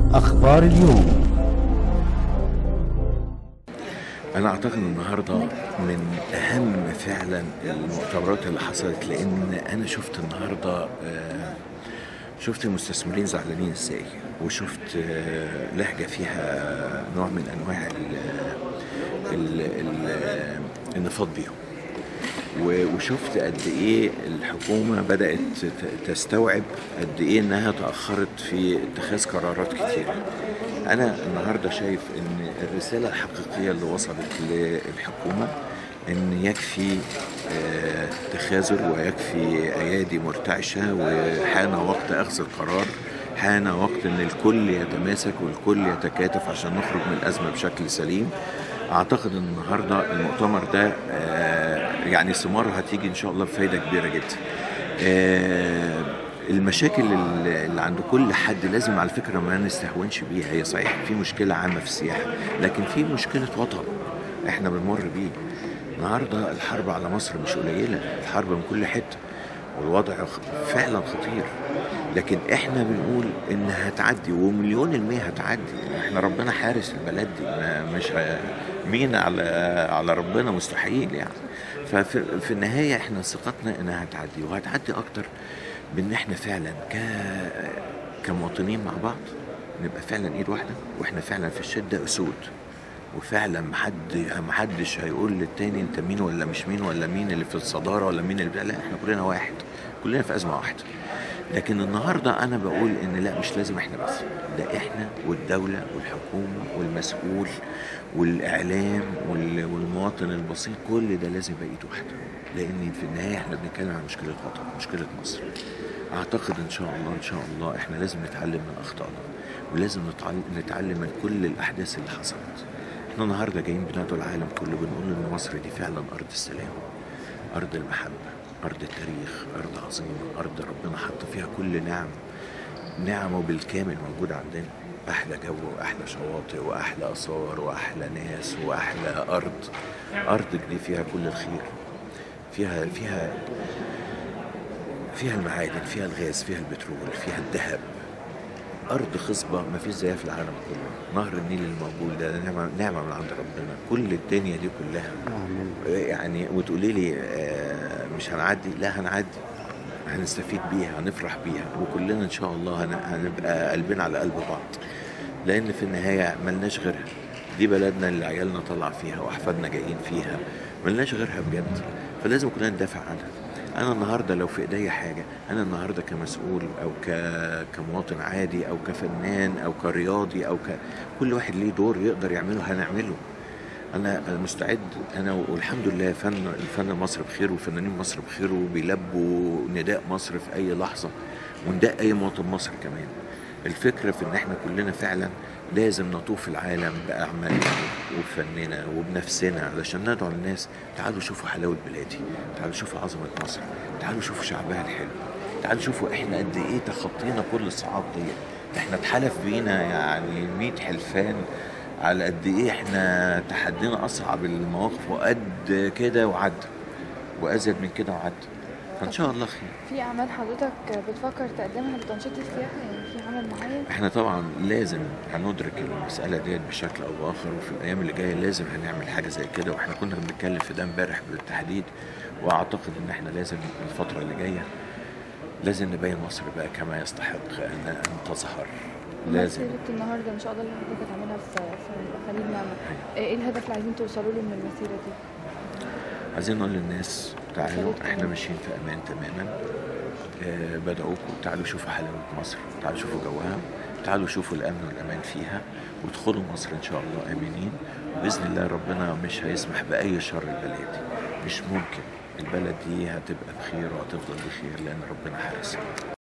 أخبار اليوم أنا أعتقد النهاردة من أهم فعلا المؤتمرات اللي حصلت لأن أنا شفت النهاردة آه، شفت المستثمرين زعلانين إزاي وشفت آه، لهجة فيها نوع من أنواع ال ال ال النفاض بيهم و- وشفت قد ايه الحكومه بدات ت- تستوعب قد ايه انها تاخرت في اتخاذ قرارات كتيره انا النهارده شايف ان الرساله الحقيقيه اللي وصلت للحكومه ان يكفي آه، تخاذل ويكفي ايادي مرتعشه وحان وقت اخذ القرار حان وقت ان الكل يتماسك والكل يتكاتف عشان نخرج من الازمه بشكل سليم اعتقد ان النهارده المؤتمر ده آه، يعني ثماره هتيجي ان شاء الله بفايده كبيره جدا آه، المشاكل اللي اللي عند كل حد لازم على فكره ما نستهونش بيها هي صحيح في مشكله عامه في السياحه لكن في مشكله وطن احنا بنمر بيه النهارده الحرب على مصر مش قليله الحرب من كل حته والوضع خ- فعلا خطير لكن احنا بنقول ان هتعدي ومليون المية هتعدي احنا ربنا حارس البلد دي ما مش ه- مين على على ربنا مستحيل يعني ففي في النهاية احنا ثقتنا انها هتعدي وهتعدي اكتر بان احنا فعلا ك كمواطنين مع بعض نبقى فعلا ايد واحدة واحنا فعلا في الشدة اسود وفعلا محد محدش هيقول للتاني انت مين ولا مش مين ولا مين اللي في الصداره ولا مين اللي لا احنا كلنا واحد كلنا في ازمه واحده لكن النهارده انا بقول ان لا مش لازم احنا بس ده احنا والدوله والحكومه والمسؤول والاعلام وال- والمواطن البسيط كل ده لازم يبقى ايد واحده لان في النهايه احنا بنتكلم عن مشكله وطن مشكله مصر اعتقد ان شاء الله ان شاء الله احنا لازم نتعلم من اخطائنا ولازم نتعلم, نتعلم من كل الاحداث اللي حصلت احنا النهارده جايين بندعو العالم كله بنقول ان مصر دي فعلا ارض السلام ارض المحبه ارض التاريخ ارض عظيمه ارض ربنا حط فيها كل نعم نعمه بالكامل موجوده عندنا احلى جو واحلى شواطئ واحلى اثار واحلى ناس واحلى ارض ارض دي فيها كل الخير فيها فيها فيها المعادن فيها الغاز فيها البترول فيها الذهب ارض خصبه ما فيش زيها في العالم كله نهر النيل الموجود ده نعمه نعمه من عند ربنا كل الدنيا دي كلها يعني وتقولي لي آه، مش هنعدي لا هنعدي هنستفيد بيها هنفرح بيها وكلنا ان شاء الله هن- هنبقى قلبنا على قلب بعض لان في النهايه ملناش غيرها دي بلدنا اللي عيالنا طلع فيها واحفادنا جايين فيها ملناش غيرها بجد فلازم كلنا ندافع عنها انا النهارده لو في ايديا حاجه انا النهارده كمسؤول او ك... كمواطن عادي او كفنان او كرياضي او ك... كل واحد ليه دور يقدر يعمله هنعمله انا أنا مستعد انا والحمد لله فن الفن مصر بخير وفنانين مصر بخير وبيلبوا نداء مصر في اي لحظه ونداء اي مواطن مصري كمان الفكره في ان احنا كلنا فعلا لازم نطوف العالم باعمالنا وبفننا وبنفسنا علشان ندعو الناس تعالوا شوفوا حلاوه بلادي تعالوا شوفوا عظمه مصر تعالوا شوفوا شعبها الحلو تعالوا شوفوا احنا قد ايه تخطينا كل الصعاب دي احنا اتحلف بينا يعني 100 حلفان على قد ايه احنا تحدينا اصعب المواقف وقد كده وعدى وازيد من كده وعدى فان شاء الله خير في اعمال حضرتك بتفكر تقدمها لتنشيط السياحه يعني في عمل معين احنا طبعا لازم هندرك المسألة ديت بشكل او باخر وفي الايام اللي جاية لازم هنعمل حاجة زي كده واحنا كنا بنتكلم في ده امبارح بالتحديد واعتقد ان احنا لازم الفترة اللي جاية لازم نبين مصر بقى كما يستحق ان ان تظهر لازم مسيرة النهارده ان شاء الله اللي حضرتك هتعملها في في خليج نعمة ايه الهدف اللي عايزين توصلوا له من المسيره دي؟ عايزين نقول للناس تعالوا احنا ماشيين في امان تماما آه بدعوكم تعالوا شوفوا حلاوه مصر تعالوا شوفوا جوها تعالوا شوفوا الامن والامان فيها وادخلوا مصر ان شاء الله امنين باذن الله ربنا مش هيسمح باي شر البلد مش ممكن البلد دي هتبقى بخير وهتفضل بخير لان ربنا حارسها